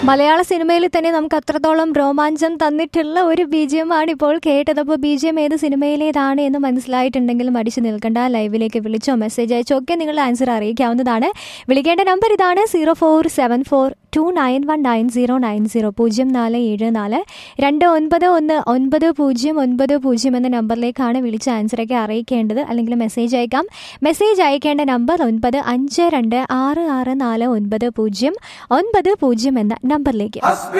മലയാള സിനിമയിൽ തന്നെ നമുക്ക് അത്രത്തോളം രോമാഞ്ചം തന്നിട്ടുള്ള ഒരു ബി ജി എം ആണ് ഇപ്പോൾ കേട്ടത് അപ്പോൾ ബി ജി എം ഏത് സിനിമയിലേതാണ് എന്ന് മനസ്സിലായിട്ടുണ്ടെങ്കിലും അടിച്ചു നിൽക്കേണ്ട ലൈവിലേക്ക് വിളിച്ചോ മെസ്സേജ് അയച്ചോ ഒക്കെ നിങ്ങളുടെ ആൻസർ അറിയിക്കാവുന്നതാണ് വിളിക്കേണ്ട നമ്പർ ഇതാണ് zero four seven four two nine one nine zero nine zero പൂജ്യം നാല് ഏഴ് നാല് രണ്ട് ഒൻപത് ഒന്ന് ഒൻപത് പൂജ്യം ഒൻപത് പൂജ്യം എന്ന നമ്പറിലേക്കാണ് വിളിച്ച ആൻസറൊക്കെ അറിയിക്കേണ്ടത് അല്ലെങ്കിൽ മെസ്സേജ് അയക്കാം മെസ്സേജ് അയക്കേണ്ട നമ്പർ ഒൻപത് അഞ്ച് രണ്ട് ആറ് ആറ് നാല് ഒൻപത് പൂജ്യം ഒൻപത് പൂജ്യം എന്ന നമ്പറിലേക്ക് حسبي